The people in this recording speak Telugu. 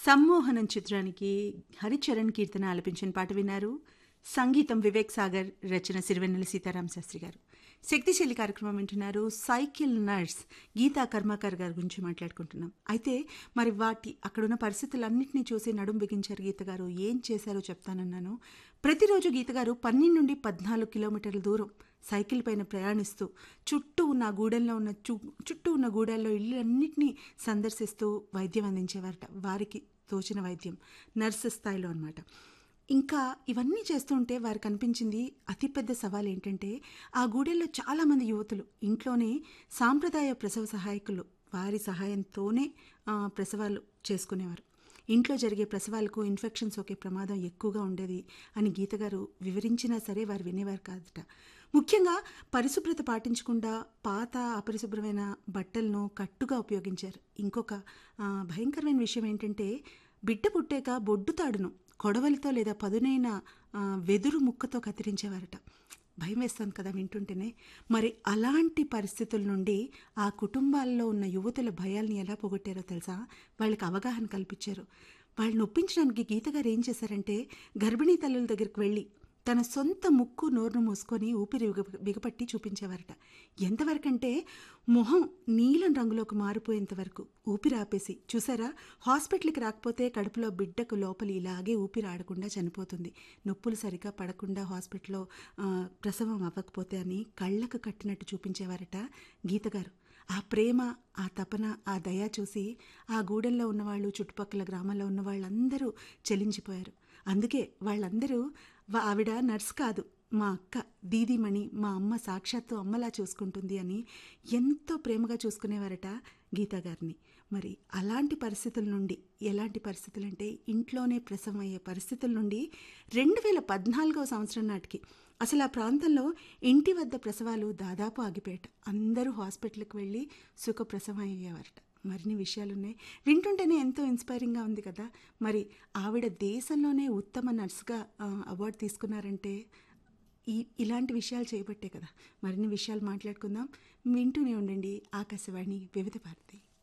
సమ్మోహనం చిత్రానికి హరిచరణ్ కీర్తన ఆలపించిన పాట విన్నారు సంగీతం వివేక్ సాగర్ రచన సిరివెన్నెల సీతారాం శాస్త్రి గారు శక్తిశైలి కార్యక్రమం వింటున్నారు సైకిల్ నర్స్ గీతా కర్మాకర్ గారి గురించి మాట్లాడుకుంటున్నాం అయితే మరి వాటి అక్కడున్న పరిస్థితులన్నింటినీ చూసి నడుం బిగించారు గీత గారు ఏం చేశారో చెప్తానన్నాను ప్రతిరోజు గీత గారు పన్నెండు నుండి పద్నాలుగు కిలోమీటర్ల దూరం సైకిల్ పైన ప్రయాణిస్తూ చుట్టూ ఉన్న గూడెల్లో ఉన్న చు చుట్టూ ఉన్న గూడెల్లో ఇళ్ళన్నింటినీ సందర్శిస్తూ వైద్యం అందించేవారట వారికి తోచిన వైద్యం నర్సు స్థాయిలో అనమాట ఇంకా ఇవన్నీ చేస్తుంటే వారికి అనిపించింది అతిపెద్ద సవాల్ ఏంటంటే ఆ గూడెల్లో చాలామంది యువతులు ఇంట్లోనే సాంప్రదాయ ప్రసవ సహాయకులు వారి సహాయంతోనే ఆ, ప్రసవాలు చేసుకునేవారు ఇంట్లో జరిగే ప్రసవాలకు ఇన్ఫెక్షన్ సోకే ప్రమాదం ఎక్కువగా ఉండేది అని గీత గారు వివరించినా సరే వారు వినేవారు కాదట ముఖ్యంగా పరిశుభ్రత పాటించకుండా పాత అపరిశుభ్రమైన బట్టలను కట్టుగా ఉపయోగించారు ఇంకొక ఆ, భయంకరమైన విషయం ఏంటంటే బిడ్డ పుట్టాక బొడ్డు తాడును కొడవలితో లేదా పదునైన ఆ, వెదురు ముక్కతో కత్తిరించేవారట భయం వేస్తాను కదా వింటుంటేనే మరి అలాంటి పరిస్థితుల నుండి ఆ కుటుంబాల్లో ఉన్న యువతుల భయాల్ని ఎలా పోగొట్టారో తెలుసా వాళ్ళకి అవగాహన కల్పించారు వాళ్ళని ఒప్పించడానికి గీత గారు ఏం చేశారంటే గర్భిణీ తల్లుల దగ్గరికి వెళ్ళి తన సొంత ముక్కు నోరును మూసుకొని ఊపిరి బిగ- బిగపట్టి చూపించేవారట ఎంతవరకంటే మొహం నీలం రంగులోకి మారిపోయేంత వరకు ఊపిరి ఆపేసి చూసారా హాస్పిటల్కి రాకపోతే కడుపులో బిడ్డకు లోపలి ఇలాగే ఊపిరి ఆడకుండా చనిపోతుంది నొప్పులు సరిగా పడకుండా హాస్పిటల్లో ఆ, ప్రసవం అవ్వకపోతే అని కళ్ళకు కట్టినట్టు చూపించేవారట గీత గారు ఆ ప్రేమ ఆ తపన ఆ దయ చూసి ఆ గూడెల్లో ఉన్నవాళ్ళు చుట్టుపక్కల గ్రామాల్లో ఉన్న వాళ్ళందరూ చెలించిపోయారు అందుకే వాళ్ళందరూ వా- ఆవిడ నర్స్ కాదు మా అక్క దీదీమణి మా అమ్మ సాక్షాత్తు అమ్మలా చూసుకుంటుంది అని ఎంతో ప్రేమగా చూసుకునేవారట గీతా గారిని మరి అలాంటి పరిస్థితుల నుండి ఎలాంటి పరిస్థితులు అంటే ఇంట్లోనే ప్రసవం అయ్యే పరిస్థితుల నుండి రెండు వేల పద్నాలుగవ సంవత్సరం నాటికి అసలు ఆ ప్రాంతంలో ఇంటి వద్ద ప్రసవాలు దాదాపు ఆగిపోయాట అందరూ హాస్పిటల్కి వెళ్ళి సుఖప్రసవం అయ్యేవారట మరిన్ని విషయాలున్నాయి వింటుంటేనే ఎంతో ఇన్స్పైరింగ్గా ఉంది కదా మరి ఆవిడ దేశంలోనే ఉత్తమ నర్సుగా ఆ, అవార్డు తీసుకున్నారంటే ఈ ఇలాంటి విషయాలు చేయబట్టే కదా మరిన్ని విషయాలు మాట్లాడుకుందాం వింటూనే ఉండండి ఆకాశవాణి వివిధ భారతి